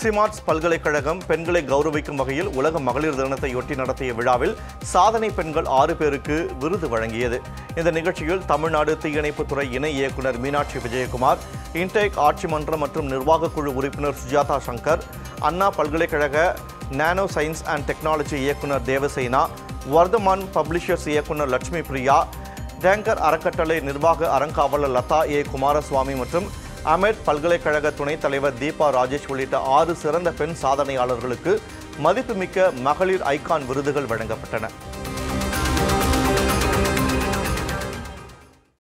சிமார்ட்ஸ் பல்கலைக்கழகம் பெண்களை கௌரவிக்கும் வகையில் உலக மகளிர் தினத்தையொட்டி நடத்திய விழாவில் சாதனை பெண்கள் ஆறு பேருக்கு விருது வழங்கியது இந்த நிகழ்ச்சியில் தமிழ்நாடு தீயணைப்புத்துறை இணை இயக்குனர் மீனாட்சி விஜயகுமார் இன்டேக் ஆட்சி மன்றம் மற்றும் நிர்வாகக் குழு உறுப்பினர் சுஜாதா சங்கர் அண்ணா பல்கலைக்கழக நானோ சயின்ஸ் அண்ட் டெக்னாலஜி இயக்குனர் தேவசேனா வர்தமான் பப்ளிஷர்ஸ் இயக்குனர் லட்சுமி பிரியா டேங்கர் அறக்கட்டளை நிர்வாக அறங்காவலர் லதா ஏ குமாரசுவாமி மற்றும் அமெட் பல்கலைக்கழக துணைத் தலைவர் தீபா ராஜேஷ் உள்ளிட்ட ஆறு சிறந்த பெண் சாதனையாளர்களுக்கு மதிப்புமிக்க மகளிர் ஐகான் விருதுகள் வழங்கப்பட்டன